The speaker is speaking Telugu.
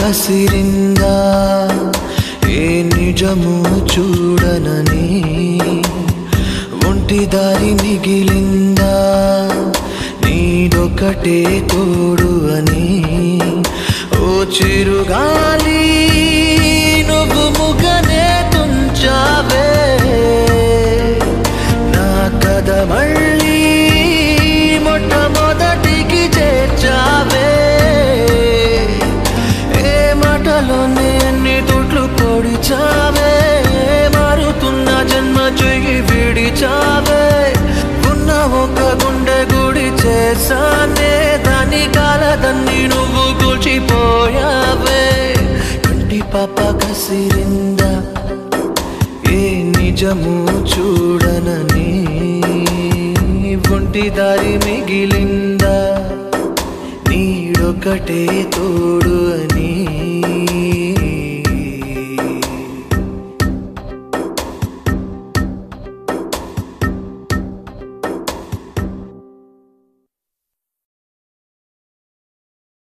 కసిరిందా ఏ నిజము చూడనని ఒంటి దారి మిగిలిందా నీదొకటే తోడు అని ఓ చిరుగాలి నువ్వు ముగనే తుంచావే నా కథ మళ్ళీ మొట్టమొదటికి చేర్చావే ఏ మాటలోనే అన్ని తోట్లు పొడిచావే మారుతున్న జన్మ చెయ్యి విడిచావే ఉన్న ఒక గుండె గుడి చేసానే దాని కాలదన్ని నువ్వు కూల్చిపోయావే కంటి పాప కసిరిందా ఏ నిజము చూడనని ఒంటి దారి మిగిలిందా నీడొకటే తోడు అని